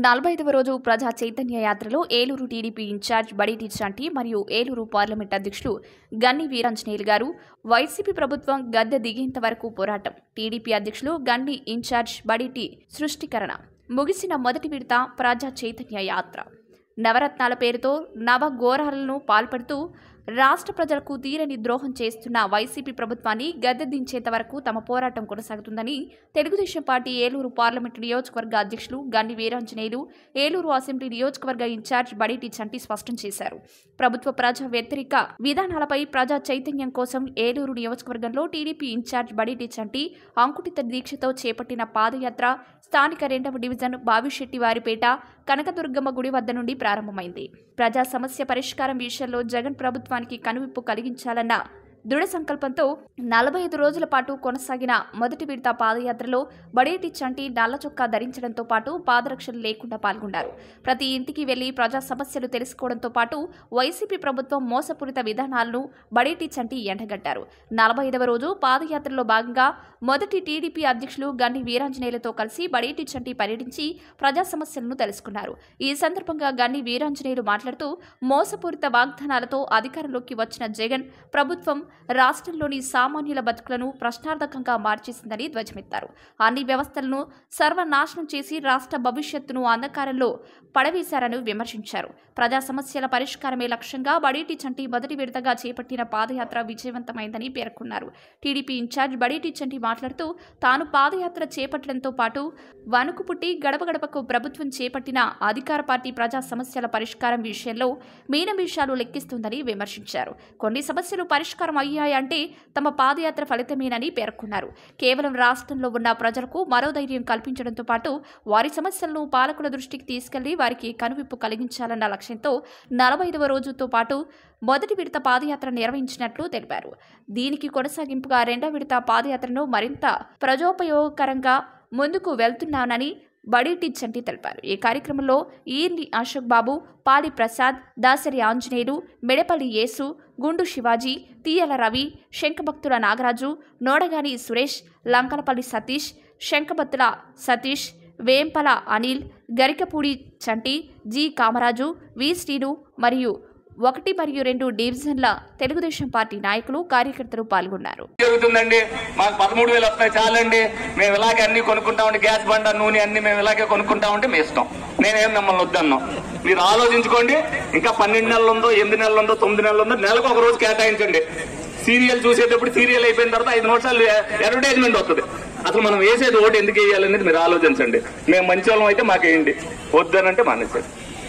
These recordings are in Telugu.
నలభై ఐదవ రోజు ప్రజా చైతన్య యాత్రలో ఏలూరు టీడీపీ ఇన్ఛార్జ్ బడిటి చంటి మరియు ఏలూరు పార్లమెంట్ అధ్యక్షులు గన్ని వీరాంజనేయులు గారు వైసీపీ ప్రభుత్వం గద్దె దిగేంత వరకు పోరాటం టీడీపీ అధ్యక్షులు గన్ని ఇన్ఛార్జ్ బడిటి సృష్టికరణ ముగిసిన మొదటి విడత ప్రజా చైతన్య యాత్ర నవరత్నాల పేరుతో నవఘోరాలను పాల్పడుతూ రాష్ట్ర ప్రజలకు తీరని ద్రోహం చేస్తున్న వైసీపీ ప్రభుత్వాన్ని గద్దె దించేంత వరకు తమ పోరాటం కొనసాగుతుందని తెలుగుదేశం పార్టీ ఏలూరు పార్లమెంటు నియోజకవర్గ అధ్యక్షులు గన్ని వీరాంజనేయులు ఏలూరు అసెంబ్లీ నియోజకవర్గ ఇన్ఛార్జ్ బడిటి చంటి స్పష్టం చేశారు ప్రభుత్వ ప్రజా వ్యతిరేక విధానాలపై ప్రజా చైతన్యం కోసం ఏలూరు నియోజకవర్గంలో టీడీపీ ఇన్ఛార్జ్ బడిటి చంటి అంకుటిత దీక్షతో చేపట్టిన పాదయాత్ర స్థానిక రెండవ డివిజన్ బావిశెట్టి వారిపేట కనకదుర్గమ్మ గుడి వద్ద నుండి ప్రారంభమైంది ప్రజా సమస్య పరిష్కారం విషయంలో జగన్ ప్రభుత్వానికి కనువిప్పు కలిగించాలన్న దృఢ సంకల్పంతో నలభై ఐదు రోజుల పాటు కొనసాగిన మొదటి విడత పాదయాత్రలో బడేటి చంటి నల్ల చొక్కా ధరించడంతో పాటు పాదరక్షలు లేకుండా పాల్గొన్నారు ప్రతి ఇంటికి వెళ్లి ప్రజా సమస్యలు తెలుసుకోవడంతో పాటు వైసీపీ ప్రభుత్వం మోసపూరిత విధానాలను బడేటి చంటి ఎండగట్టారు నలభై ఐదవ రోజు పాదయాత్రలో భాగంగా మొదటి టీడీపీ అధ్యక్షులు గన్ని వీరాంజనేయులతో కలిసి బడేటి చంటి పర్యటించి ప్రజా సమస్యలను తెలుసుకున్నారు ఈ సందర్భంగా గన్ని వీరాంజనేయులు మాట్లాడుతూ మోసపూరిత వాగ్దానాలతో అధికారంలోకి వచ్చిన జగన్ ప్రభుత్వం రాష్ట్రంలోని సామాన్యుల బతుకులను ప్రశ్నార్థకంగా మార్చేసిందని ధ్వజమెత్తారు అన్ని వ్యవస్థలను సర్వనాశనం చేసి రాష్ట్ర భవిష్యత్తును అంధకారంలో పడవేశారని విమర్శించారు ప్రజా సమస్యల పరిష్కారమే లక్ష్యంగా బడేటి చంటి మొదటి విడతగా చేపట్టిన పాదయాత్ర విజయవంతమైందని పేర్కొన్నారు టీడీపీ ఇన్ఛార్జ్ బడేటి చంటి మాట్లాడుతూ తాను పాదయాత్ర చేపట్టడంతో పాటు వణుకు పుట్టి గడప గడపకు ప్రభుత్వం చేపట్టిన అధికార పార్టీ ప్రజా సమస్యల పరిష్కారం విషయంలో మీనమీషాలు లెక్కిస్తుందని విమర్శించారు కొన్ని సమస్యలు పరిష్కారం అయ్యాయంటే తమ పాదయాత్ర ఫలితమేనని పేర్కొన్నారు కేవలం రాష్ట్రంలో ఉన్న ప్రజలకు మరో ధైర్యం కల్పించడంతో పాటు వారి సమస్యలను పాలకుల దృష్టికి తీసుకెళ్లి వారికి కనువిప్పు కలిగించాలన్న లక్ష్యంతో నలభై ఐదవ రోజుతో పాటు మొదటి విడత పాదయాత్ర నిర్వహించినట్లు తెలిపారు దీనికి కొనసాగింపుగా రెండో విడత పాదయాత్రను మరింత ప్రజోపయోగకరంగా ముందుకు వెళ్తున్నానని బడీటి చంటి తెలిపారు ఈ కార్యక్రమంలో ఈర్ని అశోక్ బాబు పాడి ప్రసాద్ దాసరి ఆంజనేయులు మెడపల్లి యేసు గుండు శివాజీ తీయల రవి శంఖభక్తుల నాగరాజు నోడగాని సురేష్ లంకలపల్లి సతీష్ శంఖభక్తుల సతీష్ వేంపల అనిల్ గరికపూడి చంటి జి కామరాజు వి శ్రీను మరియు ఒకటి మరియు రెండు డివిజన్ల తెలుగుదేశం పార్టీ నాయకులు కార్యకర్తలు పాల్గొన్నారు జరుగుతుందండి మాకు పదమూడు వేలు వస్తాయి చాలండి మేము ఇలాగే అన్ని కొనుక్కుంటామండి గ్యాస్ బండ నూనె అన్ని మేము ఇలాగే కొనుక్కుంటామంటే మీ ఇష్టం నేనేం మిమ్మల్ని వద్దన్నాం మీరు ఆలోచించుకోండి ఇంకా పన్నెండు నెలలు ఉందో ఎనిమిది నెలలు ఉందో తొమ్మిది నెలలు ఉందో నెలకు ఒక రోజు కేటాయించండి సీరియల్ చూసేటప్పుడు సీరియల్ అయిపోయిన తర్వాత ఐదు నిమిషాలు అడ్వర్టైజ్మెంట్ వస్తుంది అసలు మనం వేసేది ఓటు ఎందుకు వేయాలనేది మీరు ఆలోచించండి మేము మంచి వాళ్ళం అయితే మాకేయండి వద్దనంటే మానేసేది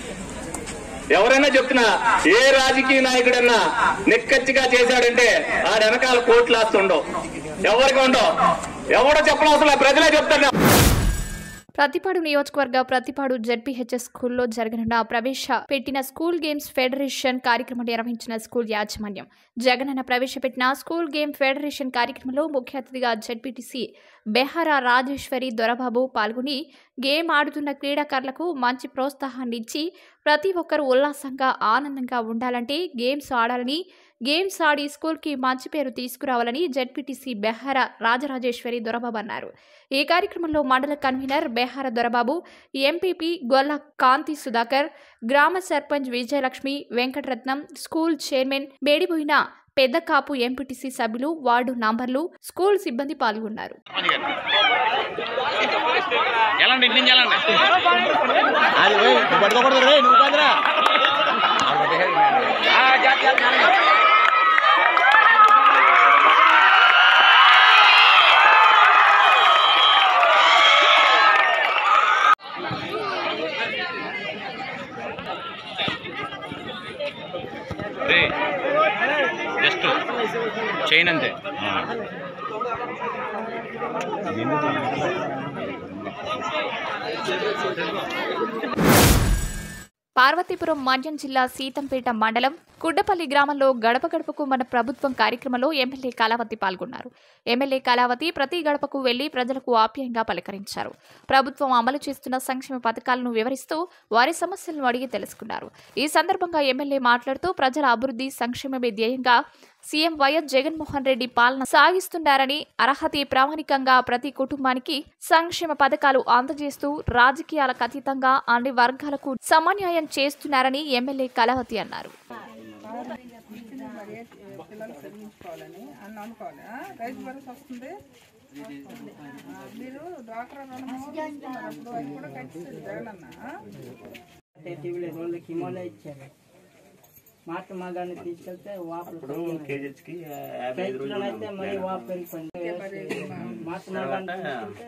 ఎవరైనా చెప్తున్నా ఏ రాజకీయ నాయకుడన్నా నిక్కచ్చిగా చేశాడంటే ఆ వెనకాల కోట్లు ఆస్తుండవు ఎవరికి ఉండవు ఎవడో చెప్పనవసరం లేదు, ప్రజలే చెప్తారు ప్రతిపాడు నియోజకవర్గ ప్రతిపాడు జెడ్పీహెచ్ఎస్ స్కూల్లో జరగనున్న ప్రవేశ పెట్టిన స్కూల్ గేమ్స్ ఫెడరేషన్ కార్యక్రమం నిర్వహించిన స్కూల్ యాజమాన్యం జగనన్న ప్రవేశపెట్టిన స్కూల్ గేమ్ ఫెడరేషన్ కార్యక్రమంలో ముఖ్య అతిథిగా జెడ్పీటీసీ బెహారా రాజేశ్వరి దొరబాబు పాల్గొని గేమ్ ఆడుతున్న క్రీడాకారులకు మంచి ప్రోత్సాహాన్ని ఇచ్చి ప్రతి ఒక్కరూ ఉల్లాసంగా ఆనందంగా ఉండాలంటే గేమ్స్ ఆడాలని గేమ్స్ ఆడి స్కూల్కి మంచి పేరు తీసుకురావాలని జెడ్పీటీసీ బెహార రాజరాజేశ్వరి దొరబాబు అన్నారు ఈ కార్యక్రమంలో మండల కన్వీనర్ బెహార దొరబాబు ఎంపీపీ గొల్ల కాంతి సుధాకర్ గ్రామ సర్పంచ్ విజయలక్ష్మి వెంకటరత్నం స్కూల్ చైర్మన్ మేడిపోయిన పెద్ద కాపు ఎంపీటీసీ సభ్యులు వార్డు నంబర్లు స్కూల్ సిబ్బంది పాల్గొన్నారు ఎలాంటి ఇంటి నుంచి ఎలాంటి అది పోయి నువ్వు పట్టుకోకూడదు రే నువ్వు కాదురా రే జస్ట్ చైన్ అంతే పార్వతీపురం మన్యం జిల్లా సీతంపేట మండలం గుడ్డపల్లి గ్రామంలో గడప గడపకు మన ప్రభుత్వం కార్యక్రమంలో ఎమ్మెల్యే కళావతి పాల్గొన్నారు ఎమ్మెల్యే కళావతి ప్రతి గడపకు వెళ్లి ప్రజలకు ఆప్యాయంగా పలకరించారు ప్రభుత్వం అమలు చేస్తున్న సంక్షేమ పథకాలను వివరిస్తూ వారి సమస్యలను అడిగి తెలుసుకున్నారు ఈ సందర్భంగా ఎమ్మెల్యే మాట్లాడుతూ ప్రజల అభివృద్ధి సంక్షేమమే ధ్యేయంగా సీఎం వైఎస్ జగన్మోహన్ రెడ్డి పాలన సాగిస్తున్నారని అర్హతే ప్రామాణికంగా ప్రతి కుటుంబానికి సంక్షేమ పథకాలు అందజేస్తూ రాజకీయాలకు అతీతంగా అన్ని వర్గాలకు సమన్యాయం చేస్తున్నారని ఎమ్మెల్యే కలవతి అన్నారు మరి పిల్లలు చదివించుకోవాలని అని అనుకోవాలి ఆ? రైతు భరోసా వస్తుంది వస్తుంది. ఆ, మీరు డ్వాక్రా రుణమాఫీ తీసుకున్నారు అప్పుడు అది కూడా కట్టించారు జగనన్న ఆ? టీవీలో రోజులకి హిమాలయ ఇచ్చారు మహాత్మా గాంధీ తీసుకెళ్తే వాపులు రైతులను అయితే మరి వాపు పెరిగిపోయింది మహాత్మా గాంధీ తీసుకెళ్తే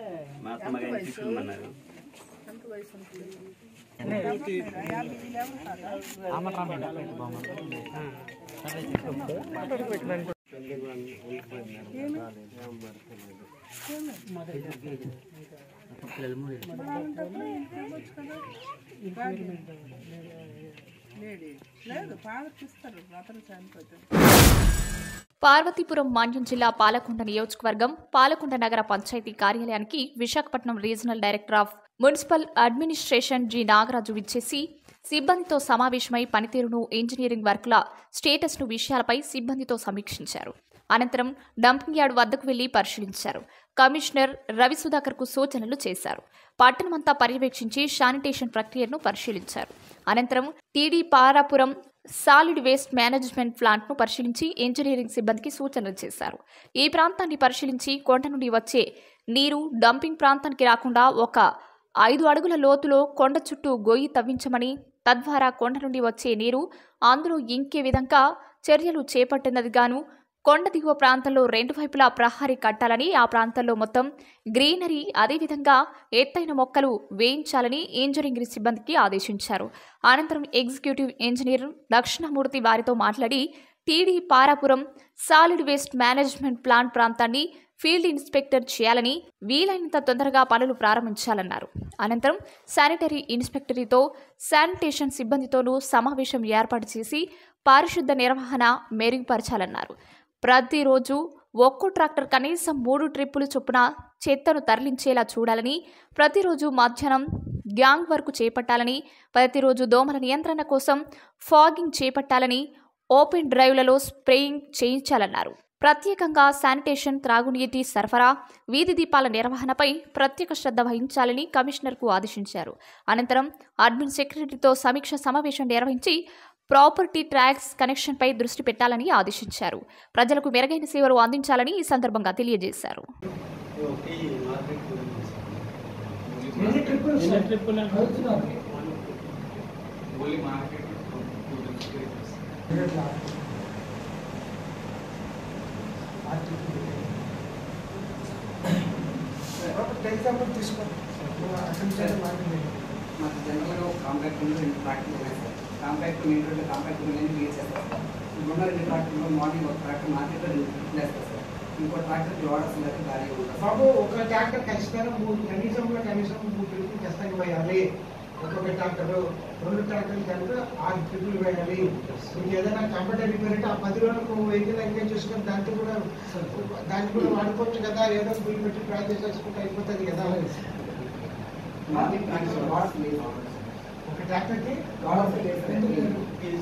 ఎంత వయసు ఉంటుంది యాభై లేవు సార్ లేడీ లేదు ఫాదర్కి ఇస్తారు అతను చనిపోతారు పార్వతీపురం మాన్యం జిల్లా పాలకొండ నియోజకవర్గం పాలకొండ నగర పంచాయతీ కార్యాలయానికి Visakhapatnam regional director of municipal administration G Nagaraju విచ్చేసి సిబ్బందితో సమావేశమై పనితీరును ఇంజనీరింగ్ వర్క్ల స్టేటస్ను విషయాలపై సిబ్బందితో సమీక్షించారు అనంతరం డంపింగ్ యార్డ్ వద్దకు వెళ్లి పరిశీలించారు కమిషనర్ రవి సుధాకర్కు సూచనలు చేశారు పట్టణమంతా పర్యవేక్షించి శానిటేషన్ ప్రక్రియను పరిశీలించారు అనంతరం TD Parapuram solid waste management ప్లాంట్ను పరిశీలించి ఇంజనీరింగ్ సిబ్బందికి సూచనలు చేశారు ఈ ప్రాంతాన్ని పరిశీలించి కొండ నుండి వచ్చే నీరు డంపింగ్ ప్రాంతానికి రాకుండా ఒక ఐదు అడుగుల లోతులో కొండ చుట్టూ గొయ్యి తవ్వించమని తద్వారా కొండ నుండి వచ్చే నీరు అందులో ఇంకే విధంగా చర్యలు చేపట్టినది గాను కొండ దిగువ ప్రాంతంలో రెండు వైపులా ప్రహారీ కట్టాలని ఆ ప్రాంతంలో మొత్తం గ్రీనరీ అదేవిధంగా ఎత్తైన మొక్కలు వేయించాలని ఇంజనీరింగ్ సిబ్బందికి ఆదేశించారు అనంతరం ఎగ్జిక్యూటివ్ ఇంజనీర్ దక్షిణమూర్తి వారితో మాట్లాడి TD Parapuram solid waste management plant ప్రాంతాన్ని ఫీల్డ్ ఇన్స్పెక్టర్ చేయాలని వీలైనంత తొందరగా పనులు ప్రారంభించాలన్నారు అనంతరం శానిటరీ ఇన్స్పెక్టరీతో శానిటేషన్ సిబ్బందితోనూ సమావేశం ఏర్పాటు చేసి పారిశుద్ధ నిర్వహణ మెరుగుపరచాలన్నారు ప్రతిరోజు ఒక్కో ట్రాక్టర్ కనీసం మూడు ట్రిప్పులు చొప్పున చెత్తను తరలించేలా చూడాలని ప్రతిరోజు మధ్యాహ్నం గ్యాంగ్ వర్క్ చేపట్టాలని ప్రతిరోజు దోమల నియంత్రణ కోసం ఫాగింగ్ చేపట్టాలని ఓపెన్ డ్రైవ్లలో స్ప్రేయింగ్ చేయించాలన్నారు ప్రత్యేకంగా శానిటేషన్ త్రాగునీటి సరఫరా వీధి దీపాల నిర్వహణపై ప్రత్యేక శ్రద్ధ వహించాలని కమిషనర్కు ఆదేశించారు అనంతరం అడ్మిన్ సెక్రటరీతో సమీక్ష సమావేశం నిర్వహించి ప్రాపర్టీ ట్యాక్స్ కనెక్షన్పై దృష్టి పెట్టాలని ఆదేశించారు ప్రజలకు మెరుగైన సేవలు అందించాలని ఈ సందర్భంగా తెలియజేశారు మాకు జనరల్గా ఒక కాంపాక్ట్ ఉంది రెండు ట్రాక్టర్లు ఉన్నాయి సార్ కాంపాక్ట్ మెయిన్ రోడ్లో కాంపాక్ట్ నేను క్లియర్ చేస్తాను సార్ ఇప్పుడున్న రెండు ట్రాక్టర్లో మార్నింగ్ ఒక ట్రాక్టర్ మార్కెట్లో వేస్తారు సార్ ఇంకో ట్రాక్టర్ లోడర్స్ లేక ఖాళీ ఉంటుంది బాబు ఒక ట్రాక్టర్ ఖచ్చితంగా మూడు కనీసం కనీసం మూడు ట్రిప్పులు ఖచ్చితంగా వేయాలి ఒక్కొక్క ట్రాక్టర్ రెండు ట్రాక్టర్లు కలిపి ఆరు ట్రిప్పులు వేయాలి మీకు ఏదైనా కంప్యూటర్ రిపేర్ అంటే ఆ పది రోజులకు వెహికల్ ఎంగేజ్ చేసుకొని దాంతో కూడా దాన్ని కూడా వాడుకోవచ్చు కదా ఏదో బిల్ పెట్టి ట్రై చేసేసుకుంటే అయిపోతుంది కదా మార్నింగ్ ట్రాక్టర్ లోడర్స్ లేదు ఒక ట్రాక్టర్కి లోడర్స్ లేదు సార్ ఎందుకు ఎందుకు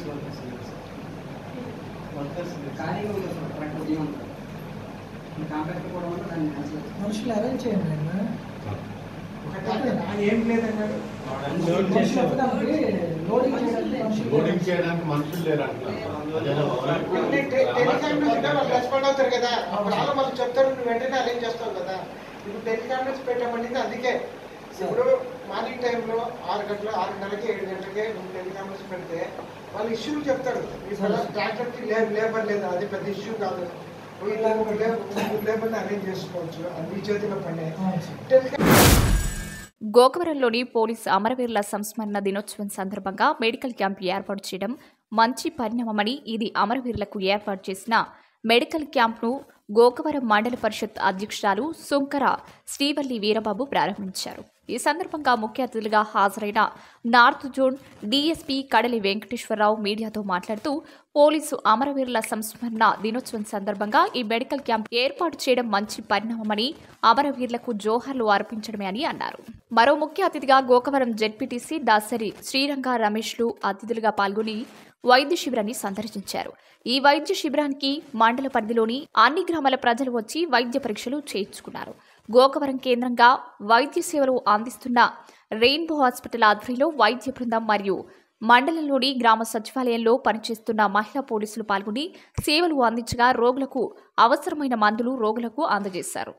లేదు? ఖాళీగా ఉంది సార్ ట్రాక్టర్ ఏమంటారు కాంపాక్ట్ కూడా ఉంది దాన్ని క్యాన్సిల్ మనుషులు అరేంజ్ చేయండి ఒక ట్రాక్టర్ ఆయన ఏం లేదన్నాడు మనుషులు అప్పటికప్పుడు లోడింగ్ చేయడానికి మనుషులు లోడింగ్ చేయడానికి మనుషులు లేరు అంటున్నారు అంటే టె- టెలికామ్ ఉంటే వాళ్ళు రెస్పాండ్ అవుతారు కదా అప్పుడు వాళ్ళు మనకు చెప్తారు నువ్వు వెంటనే అరేంజ్ చేస్తావు కదా ఇప్పుడు టెలికాన్ఫరెన్స్ పెట్టామనేది అందుకే ఇప్పుడు మార్నింగ్ టైంలో ఆరు గంటల ఆరు గంటలకి ఏడు గంటలకి నువ్వు టెలికాన్ఫరెన్స్ పెడితే వాళ్ళు ఇష్యూలు చెప్తారు మీ ట్రాక్టర్కి లేబర్ లేదు అది పెద్ద ఇష్యూ కాదు నువ్వు ఇలా ఒక లేబర్ లేబర్ని అరేంజ్ చేసుకోవచ్చు అది మీ చేతిలో పనే టెలికామ్ గోకవరంలోని పోలీస్ అమరవీరుల సంస్మరణ దినోత్సవం సందర్భంగా మెడికల్ క్యాంప్ ఏర్పాటు చేయడం మంచి పరిణామమని ఇది అమరవీరులకు ఏర్పాటు చేసిన మెడికల్ క్యాంప్ను గోకవరం మండల పరిషత్ అధ్యక్షురాలు సుంకర శ్రీవల్లి వీరబాబు ప్రారంభించారు ఈ సందర్భంగా ముఖ్య అతిథులుగా హాజరైన నార్త్ జోన్ డీఎస్పీ కడలి వెంకటేశ్వరరావు మీడియాతో మాట్లాడుతూ పోలీసు అమరవీరుల సంస్మరణ దినోత్సవం సందర్భంగా ఈ మెడికల్ క్యాంప్ ఏర్పాటు చేయడం మంచి పరిణామమని అమరవీరులకు జోహర్లు అర్పించడమే అని అన్నారు మరో ముఖ్య అతిథిగా గోకవరం జెడ్పీటీసీ దాసరి శ్రీరంగ రమేష్లు అతిథులుగా పాల్గొని వైద్య శిబిరాన్ని సందర్శించారు ఈ వైద్య శిబిరానికి మండల పరిధిలోని అన్ని గ్రామాల ప్రజలు వచ్చి వైద్య పరీక్షలు చేయించుకున్నారు గోకవరం కేంద్రంగా వైద్య సేవలు అందిస్తున్న రెయిన్బో హాస్పిటల్ ఆధ్వర్యంలో వైద్య బృందం మరియు మండలంలోని గ్రామ సచివాలయంలో పనిచేస్తున్న మహిళా పోలీసులు పాల్గొని సేవలు అందించగా రోగులకు అవసరమైన మందులు రోగులకు అందజేశారు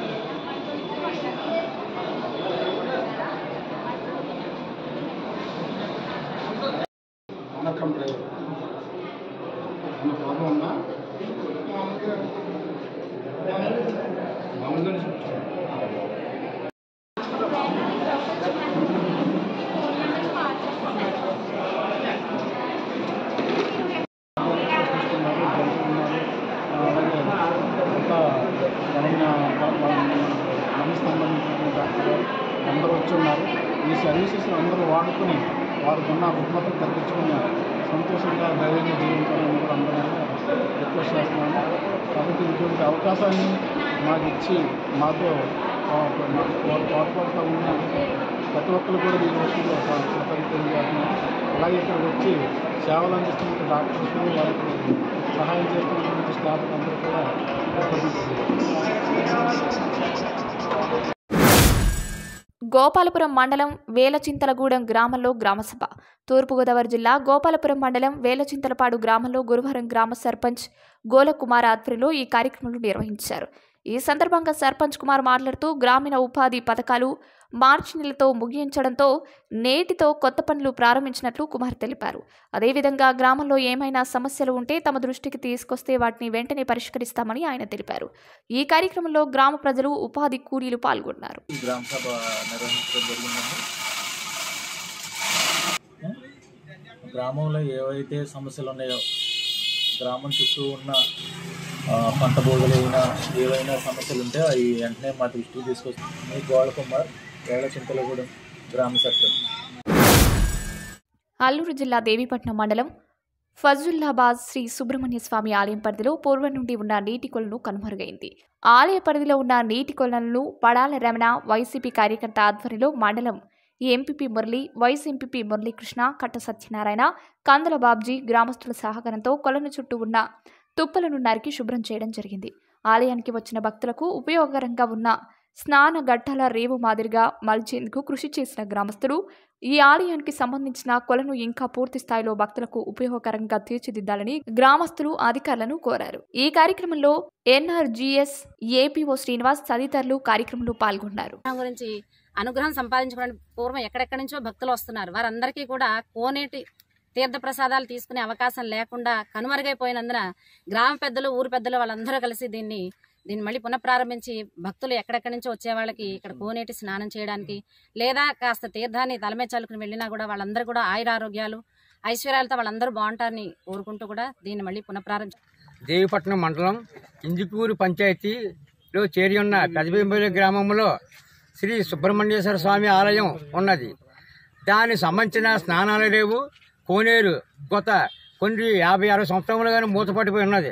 నమ్మకం లేదు ఉన్న ప్రాబ్లం ఉందా మామూలుగానే చెప్తాను మనసు సంబంధించిన డాక్టర్ అందరూ వచ్చి ఉన్నారు ఈ సర్వీసెస్ అందరూ వాడుకొని వారికి ఉన్న రుగ్మతలు తగ్గించుకుని సంతోషంగా ధైర్యంగా జీవించాలని కూడా అందరూ రిక్వెస్ట్ చేస్తున్నాను కాబట్టి ఇటువంటి అవకాశాన్ని మాకు ఇచ్చి మాతో ఆ, మాకు తోడ్- తోడ్పడుతూ ఉన్న ప్రతి ఒక్కరు కూడా ఈ రోజుల్లో కృతజ్ఞతలు తెలియజేస్తున్నాను అలాగే ఇక్కడికి వచ్చి సేవలు అందిస్తున్న డాక్టర్స్ వారికి సహాయం చేస్తున్నటువంటి స్టాఫ్ అందరూ కూడా కృతజ్ఞతలు గోపాలపురం మండలం వేలచింతలగూడెం గ్రామంలో గ్రామసభ తూర్పుగోదావరి జిల్లా గోపాలపురం మండలం వేలచింతలపాడు గ్రామంలో గురువారం గ్రామ సర్పంచ్ గోలకుమార్ ఆధ్వర్యంలో ఈ కార్యక్రమాలు నిర్వహించారు ఈ సందర్భంగా సర్పంచ్ కుమార్ మాట్లాడుతూ గ్రామీణ ఉపాధి పథకాలు మార్చి నెలతో ముగించడంతో నేటితో కొత్త పనులు ప్రారంభించినట్లు కుమార్ తెలిపారు అదేవిధంగా గ్రామంలో ఏమైనా సమస్యలు ఉంటే తమ దృష్టికి తీసుకొస్తే వాటిని వెంటనే పరిష్కరిస్తామని ఆయన తెలిపారు ఈ కార్యక్రమంలో గ్రామ ప్రజలు ఉపాధి కూలీలు పాల్గొన్నారు గ్రామ సభ నిర్వహించడం జరిగిందండి గ్రామంలో ఏవైతే సమస్యలు ఉన్నాయో గ్రామం చుట్టూ ఉన్న ఆ, పంట బోగులైనా ఏవైనా సమస్యలు ఉంటే అవి వెంటనే మా దృష్టికి తీసుకొస్తాం మీ గోడ కుమార్ వేళ చింతలగూడెం గ్రామ సర్పంచ్ అల్లూరు జిల్లా దేవీపట్నం మండలం ఫజుల్లాబాద్ శ్రీ సుబ్రహ్మణ్య స్వామి ఆలయం పరిధిలో పూర్వం నుండి ఉన్న నీటి కొలను కనుమరుగైంది ఆలయ పరిధిలో ఉన్న నీటి కొలను పడాల రమణ వైసీపీ కార్యకర్త ఆధ్వర్యంలో మండలం MPP Murali vice MPP Muralikrishna Katta Satyanarayana కందల Babji గ్రామస్తుల సహకారంతో కొలను చుట్టూ ఉన్న తుప్పలను నరికి శుభ్రం చేయడం జరిగింది ఆలయానికి వచ్చిన భక్తులకు ఉపయోగకరంగా ఉన్న స్నాన గట్టాల రేవు మాదిరిగా మలిచేందుకు కృషి చేసిన గ్రామస్తులు ఈ ఆలయానికి సంబంధించిన కొలను ఇంకా పూర్తి స్థాయిలో భక్తులకు ఉపయోగకరంగా తీర్చిదిద్దాలని గ్రామస్తులు అధికారులను కోరారు ఈ కార్యక్రమంలో ఎన్ఆర్జీఎస్ ఏపీఓ శ్రీనివాస్ తదితరులు కార్యక్రమంలో పాల్గొన్నారు అనుగ్రహం గురించి అనుగ్రహం సంపాదించుకోవడానికి పూర్వం ఎక్కడెక్కడి నుంచో భక్తులు వస్తున్నారు వారందరికీ కూడా కోనేటి తీర్థ ప్రసాదాలు తీసుకునే అవకాశం లేకుండా కనుమరుగైపోయినందున గ్రామ పెద్దలు ఊరు పెద్దలు వాళ్ళందరూ కలిసి దీన్ని దీన్ని మళ్ళీ పునఃప్రారంభించి భక్తులు ఎక్కడెక్కడి నుంచో వచ్చే వాళ్ళకి ఇక్కడ కోనేటి స్నానం చేయడానికి లేదా కాస్త తీర్థాన్ని తలమే చల్లుకుని వెళ్ళినా కూడా వాళ్ళందరూ కూడా ఆయురారోగ్యాలు ఐశ్వర్యాలతో వాళ్ళందరూ బాగుంటారని కోరుకుంటూ కూడా దీన్ని మళ్ళీ పునఃప్రారంభ దేవిపట్నం మండలం ఇంజుకూరు పంచాయతీలో చేరి ఉన్న పెదబింబలి గ్రామంలో శ్రీ సుబ్రహ్మణ్యేశ్వర స్వామి ఆలయం ఉన్నది దానికి సంబంధించిన స్నానాలు లేవు కోనేరు గత కొన్ని యాభై అరవై సంవత్సరములుగానే మూతపడిపోయి ఉన్నది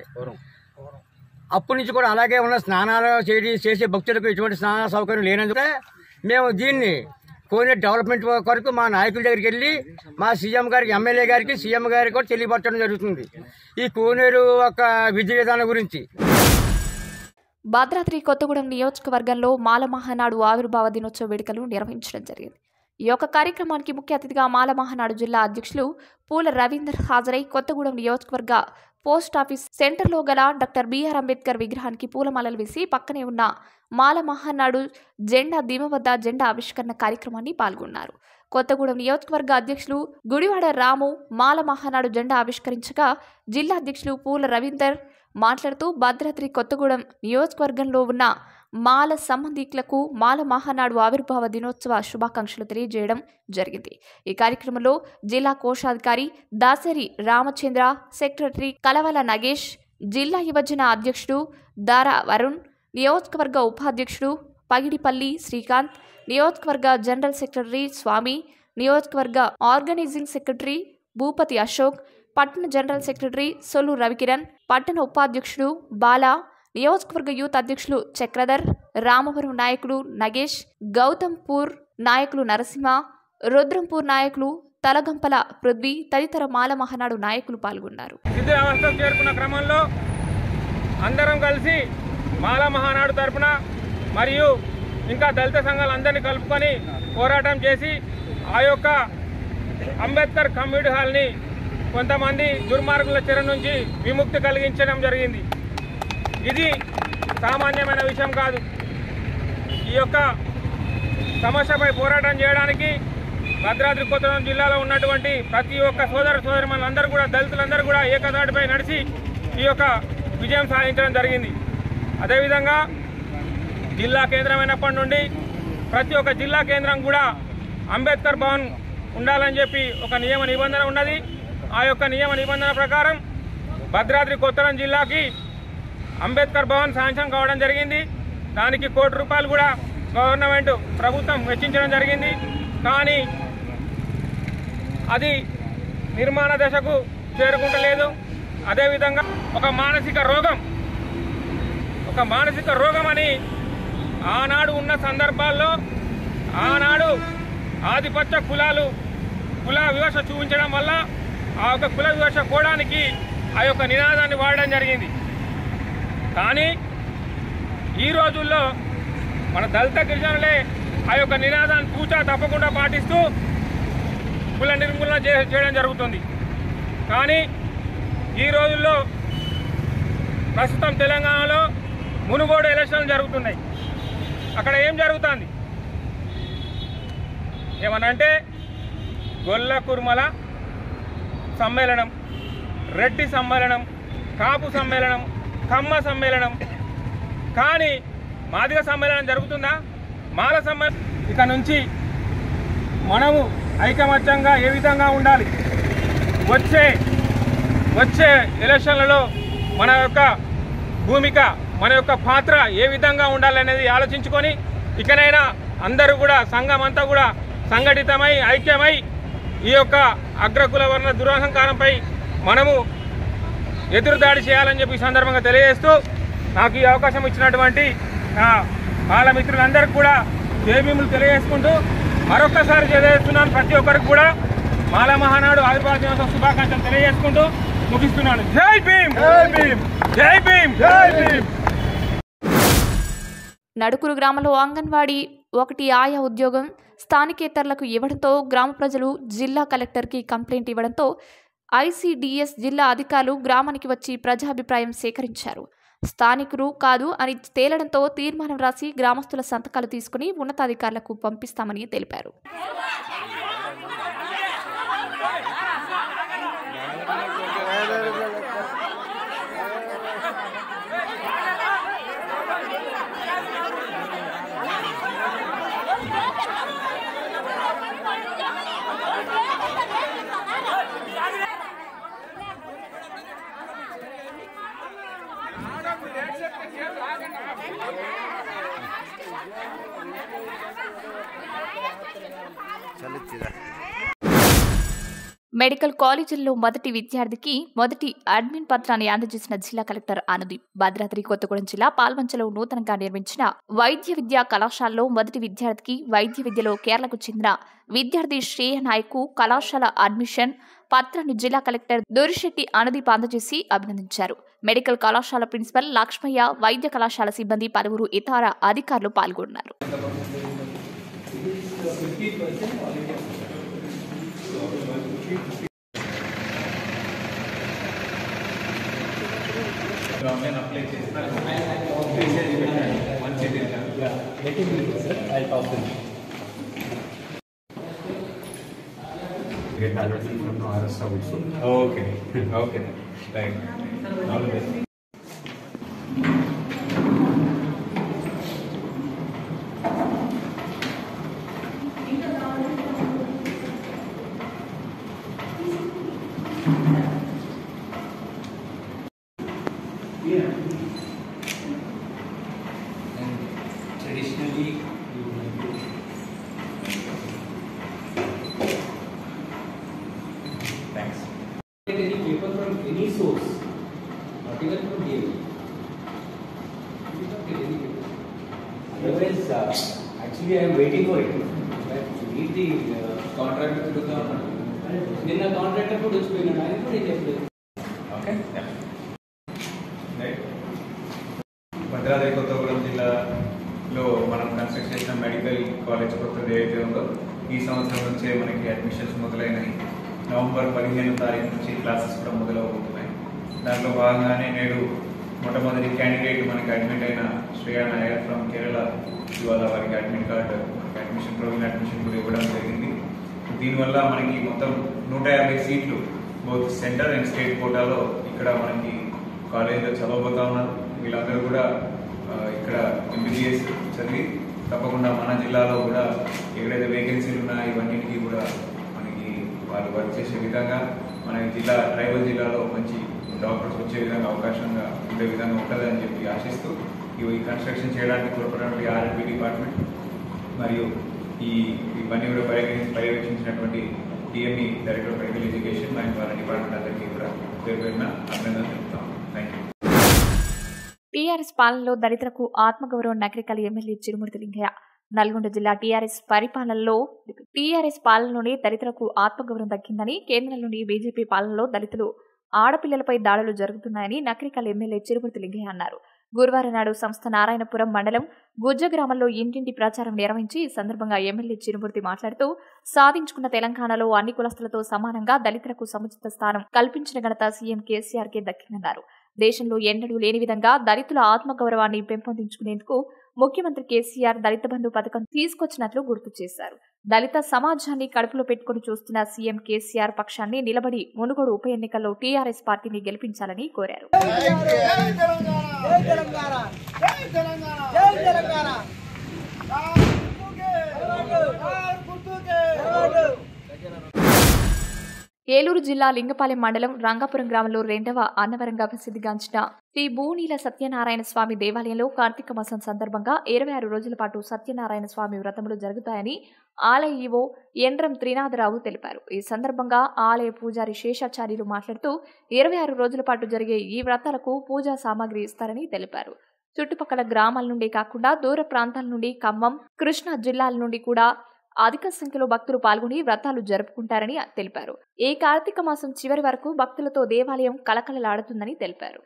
అప్పటి నుంచి కూడా అలాగే ఉన్న స్నానాలు చేసి చేసే భక్తులకు ఎటువంటి స్నాన సౌకర్యం లేనందుకే మేము దీన్ని కోనేరు డెవలప్మెంట్ కొరకు మా నాయకుల దగ్గరికి వెళ్ళి మా సీఎం గారికి ఎమ్మెల్యే గారికి సీఎం గారికి కూడా తెలియపరచడం జరుగుతుంది ఈ కోనేరు ఒక విధి విధానం గురించి భద్రాద్రి కొత్తగూడెం నియోజకవర్గంలో మాల మహానాడు ఆవిర్భావ దినోత్సవ వేడుకలు నిర్వహించడం జరిగింది ఈ యొక్క కార్యక్రమానికి ముఖ్య అతిథిగా మాల మహానాడు జిల్లా అధ్యక్షులు పూల రవీందర్ హాజరై కొత్తగూడెం నియోజకవర్గ పోస్ట్ ఆఫీస్ సెంటర్లో గల డాక్టర్ బిఆర్ అంబేద్కర్ విగ్రహానికి పూలమాలలు వేసి పక్కనే ఉన్న మాల మహానాడు జెండా దిమ వద్ద జెండా ఆవిష్కరణ కార్యక్రమాన్ని పాల్గొన్నారు కొత్తగూడెం నియోజకవర్గ అధ్యక్షులు గుడివాడ రాము మాల మహానాడు జెండా ఆవిష్కరించగా జిల్లా అధ్యక్షులు పూల రవీందర్ మాట్లాడుతూ భద్రాద్రి కొత్తగూడెం నియోజకవర్గంలో ఉన్న మాల సంబంధికులకు మాల మహానాడు ఆవిర్భావ దినోత్సవ శుభాకాంక్షలు తెలియజేయడం జరిగింది ఈ కార్యక్రమంలో జిల్లా కోశాధికారి దాసరి రామచంద్ర సెక్రటరీ కలవల నగేష్ జిల్లా యువజన అధ్యక్షుడు దారా వరుణ్ నియోజకవర్గ ఉపాధ్యక్షుడు పగిడిపల్లి శ్రీకాంత్ నియోజకవర్గ జనరల్ సెక్రటరీ స్వామి నియోజకవర్గ ఆర్గనైజింగ్ సెక్రటరీ భూపతి అశోక్ పట్టణ జనరల్ సెక్రటరీ సొల్లు రవికిరణ్ పట్టణ ఉపాధ్యక్షుడు బాలా నియోజకవర్గ యూత్ అధ్యక్షులు చక్రధర్ రామవరం నాయకులు నగేష్ గౌతంపూర్ నాయకులు నరసింహ రుద్రంపూర్ నాయకులు తలగంపల పృథ్వీ తదితర మాల మహానాడు నాయకులు పాల్గొన్నారు శిథిలావస్థకు చేరుకున్న క్రమంలో అందరం కలిసి మాల మహానాడు తరపున మరియు ఇంకా దళిత సంఘాలందరినీ కలుపుకొని పోరాటం చేసి ఆ యొక్క అంబేద్కర్ కమ్యూనిటీ హాల్ని కొంతమంది దుర్మార్గుల చెర నుంచి విముక్తి కలిగించడం జరిగింది ఇది సామాన్యమైన విషయం కాదు ఈ యొక్క సమస్యపై పోరాటం చేయడానికి భద్రాద్రి కొత్తగూడెం జిల్లాలో ఉన్నటువంటి ప్రతి ఒక్క సోదర సోదరిమణులందరూ కూడా దళితులందరూ కూడా ఏకదాటిపై నడిచి ఈ యొక్క విజయం సాధించడం జరిగింది అదేవిధంగా జిల్లా కేంద్రమైనప్పటి నుండి ప్రతి ఒక్క జిల్లా కేంద్రం కూడా అంబేద్కర్ భవన్ ఉండాలని చెప్పి ఒక నియమ నిబంధన ఉన్నది ఆ యొక్క నియమ నిబంధన ప్రకారం భద్రాద్రి కొత్తగూడెం జిల్లాకి అంబేద్కర్ భవన్ శాంక్షన్ కావడం జరిగింది దానికి కోటి రూపాయలు కూడా గవర్నమెంట్ ప్రభుత్వం వెచ్చించడం జరిగింది కానీ అది నిర్మాణ దశకు చేరుకుంటలేదు అదేవిధంగా ఒక మానసిక రోగం ఒక మానసిక రోగం అని ఆనాడు ఉన్న సందర్భాల్లో ఆనాడు ఆధిపత్య కులాలు కుల వివక్ష చూపించడం వల్ల ఆ యొక్క కుల వివక్ష పోవడానికి ఆ యొక్క నినాదాన్ని వాడడం జరిగింది కానీ ఈ రోజుల్లో మన దళిత గిరిజనులే ఆ యొక్క నినాదాన్ని పూచా తప్పకుండా పాటిస్తూ కుల నిర్మూలన చే- చేయడం జరుగుతుంది కానీ ఈ రోజుల్లో ప్రస్తుతం తెలంగాణలో మునుగోడు ఎలక్షన్లు జరుగుతున్నాయి అక్కడ ఏం జరుగుతుంది ఏమనంటే గొల్ల కుర్మల సమ్మేళనం రెడ్డి సమ్మేళనం కాపు సమ్మేళనం కమ్మ సమ్మేళనం కానీ మాదిగ సమ్మేళనం జరుగుతుందా మాల సమ్మేళనం ఇక నుంచి మనము ఐకమత్యంగా ఏ విధంగా ఉండాలి వచ్చే వచ్చే ఎలక్షన్లలో మన యొక్క భూమిక మన యొక్క పాత్ర ఏ విధంగా ఉండాలనేది ఆలోచించుకొని ఇకనైనా అందరూ కూడా సంఘం అంతా కూడా సంఘటితమై ఐక్యమై ఈ యొక్క అగ్రకుల వర్ణ దురహంకారంపై మనము ఎదురుదాడి చేయాలని చెప్పి ఈ సందర్భంగా తెలియజేస్తూ నాకు ఈ అవకాశం ఇచ్చినటువంటి నా బాల మిత్రులందరికీ కూడా జేబీములు తెలియజేసుకుంటూ మరొక్కసారి తెలియజేస్తున్నాను ప్రతి ఒక్కరికి కూడా మాల మహానాడు ఆవిర్భావ దినోత్సవ శుభాకాంక్షలు తెలియజేసుకుంటూ ముగిస్తున్నాను జై భీమ్ జై భీమ్ జై భీమ్ జై భీమ్ నడుకురు గ్రామంలో అంగన్వాడీ ఒకటి ఆయా ఉద్యోగం స్థానికేతరులకు ఇవ్వడంతో గ్రామ ప్రజలు జిల్లా కలెక్టర్కి కంప్లైంట్ ఇవ్వడంతో ఐసీడీఎస్ జిల్లా అధికారులు గ్రామానికి వచ్చి ప్రజాభిప్రాయం సేకరించారు స్థానికులు కాదు అని తేలడంతో తీర్మానం రాసి గ్రామస్తుల సంతకాలు తీసుకుని ఉన్నతాధికారులకు పంపిస్తామని తెలిపారు మెడికల్ కాలేజీల్లో మొదటి విద్యార్థికి మొదటి అడ్మిన్ పత్రాన్ని అందజేసిన జిల్లా కలెక్టర్ అనుదీప్ భద్రాద్రి కొత్తగూడెం జిల్లా పాల్వంచలో నూతనంగా నిర్మించిన వైద్య విద్యా కళాశాలలో మొదటి విద్యార్థికి వైద్య విద్యలో కేరళకు చెందిన విద్యార్థి శ్రేయ నాయక్ కళాశాల అడ్మిషన్ పత్రాన్ని జిల్లా కలెక్టర్ దొరిశెట్టి అనుదీప్ అందజేసి అభినందించారు మెడికల్ కళాశాల ప్రిన్సిపల్ లక్ష్మయ్య వైద్య కళాశాల సిబ్బంది పలువురు ఇతర అధికారులు పాల్గొన్నారు get allocation from RS also. Okay, okay, right. All the best. And traditionally, waiting for it meet the contractor to నిన్న కాంట్రాక్టర్ కూడా వచ్చిపోయినాడు ఆయన కూడా ఏం చెప్పలేదు ఓకే రైట్ భద్రాద్రి కొత్తగూడెం జిల్లాలో మనం కన్స్ట్రక్ట్ చేసిన మెడికల్ కాలేజ్ కొత్తది ఏదైతే ఉందో ఈ సంవత్సరం నుంచే మనకి అడ్మిషన్స్ మొదలైనాయి నవంబర్ పదిహేను తారీఖు నుంచి క్లాసెస్ కూడా మొదలవబోతున్నాయి దాంట్లో భాగంగానే నేడు మొట్టమొదటి క్యాండిడేట్ మనకి అడ్మిట్ అయిన శ్రేయా నాయర్ ఫ్రమ్ కేరళ ఇవాళ వారికి అడ్మిట్ కార్డు మనకి అడ్మిషన్ ప్రొవిజన్ అడ్మిషన్ కూడా ఇవ్వడం జరిగింది దీనివల్ల మనకి మొత్తం నూట యాభై సీట్లు బోత్ సెంటర్ అండ్ స్టేట్ కోటాలో ఇక్కడ మనకి కాలేజీలో చదవబోతా ఉన్నారు వీళ్ళందరూ కూడా ఆ, ఇక్కడ ఎంబీబీఎస్ చదివి తప్పకుండా మన జిల్లాలో కూడా ఎక్కడైతే వేకెన్సీలు ఉన్నాయో ఇవన్నిటికీ కూడా మనకి వాళ్ళు వర్క్ చేసే విధంగా మన జిల్లా ట్రైబల్ జిల్లాలో మంచి డాక్టర్స్ వచ్చే విధంగా అవకాశంగా ఉండే విధంగా ఉంటుందని చెప్పి ఆశిస్తూ ఇవి ఈ కన్స్ట్రక్షన్ చేయడానికి తోడ్పడినటువంటి ఆర్ఎంపీ డిపార్ట్మెంట్ మరియు ఈ ఇవన్నీ కూడా పర్యవేక్ష పర్యవేక్షించినటువంటి DME director of medical education మరియు వాళ్ళ డిపార్ట్మెంట్ అందరికీ కూడా పేరు పేరున అభినందనలు చెప్తాం థ్యాంక్ యూ టీఆర్ఎస్ పాలనలో దళితులకు ఆత్మగౌరవం నగరికల్ ఎమ్మెల్యే చిరుమూర్తి లింగయ్య నల్గొండ జిల్లా టీఆర్ఎస్ పరిపాలనలో టీఆర్ఎస్ పాలనలోనే దళితులకు ఆత్మగౌరవం దక్కిందని కేంద్రంలోని బీజేపీ పాలనలో దళితులు ఆడపిల్లలపై దాడులు జరుగుతున్నాయని నకరికల్ ఎమ్మెల్యే చిరుమూర్తి లింగయ్య అన్నారు గురువారం నాడు సంస్థ నారాయణపురం మండలం గుజ్జ గ్రామంలో ఇంటింటి ప్రచారం నిర్వహించి ఈ సందర్భంగా ఎమ్మెల్యే చిరుమూర్తి మాట్లాడుతూ సాధించుకున్న తెలంగాణలో అన్ని కులస్తులతో సమానంగా దళితులకు సముచిత స్థానం కల్పించిన ఘనత సీఎం కేసీఆర్ కే దక్కిందన్నారు దేశంలో ఎన్నడూ లేని విధంగా దళితుల ఆత్మగౌరవాన్ని పెంపొందించుకునేందుకు ముఖ్యమంత్రి కేసీఆర్ దళిత బంధు పథకం తీసుకొచ్చినట్లు గుర్తు చేశారు దళిత సమాజాన్ని కడుపులో పెట్టుకుని చూస్తున్న సీఎం కేసీఆర్ పక్షాన్ని నిలబడి మునుగోడు ఉప ఎన్నికల్లో టీఆర్ఎస్ పార్టీని గెలిపించాలని కోరారు ఏలూరు జిల్లా లింగపాలెం మండలం రంగాపురం గ్రామంలో రెండవ అన్నవరంగా ప్రసిద్ధిగాంచిన శ్రీ భూనీల సత్యనారాయణ స్వామి దేవాలయంలో కార్తీక మాసం సందర్భంగా ఇరవై ఆరు రోజుల పాటు సత్యనారాయణ స్వామి వ్రతములు జరుగుతాయని ఆలయ ఈవో ఎండ్రం త్రినాథరావు తెలిపారు ఈ సందర్భంగా ఆలయ పూజారి శేషాచార్యులు మాట్లాడుతూ ఇరవై ఆరు రోజుల పాటు జరిగే ఈ వ్రతాలకు పూజా సామాగ్రి ఇస్తారని తెలిపారు చుట్టుపక్కల గ్రామాల నుండి కాకుండా దూర ప్రాంతాల నుండి ఖమ్మం కృష్ణా జిల్లాల నుండి కూడా అధిక సంఖ్యలో భక్తులు పాల్గొని వ్రతాలు జరుపుకుంటారని తెలిపారు ఈ కార్తీక మాసం చివరి వరకు భక్తులతో దేవాలయం కలకలలాడుతుందని తెలిపారు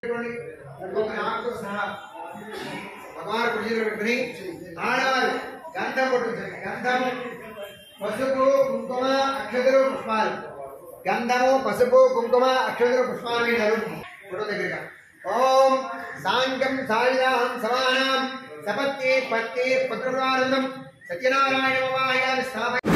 భగవాన్ కుర్చీలో పెట్టుకుని ఆడవారు గంధం కొట్టించండి గంధం పసుపు కుంకుమ అక్షతలు పుష్పాలు గంధము పసుపు కుంకుమ అక్షతలు పుష్పాలు మీద ఫోటో దగ్గరగా ఓం సాంగం సాయిదాం సమానం సపత్తి పత్తి పుత్రవానందం సత్యనారాయణ స్థాపయ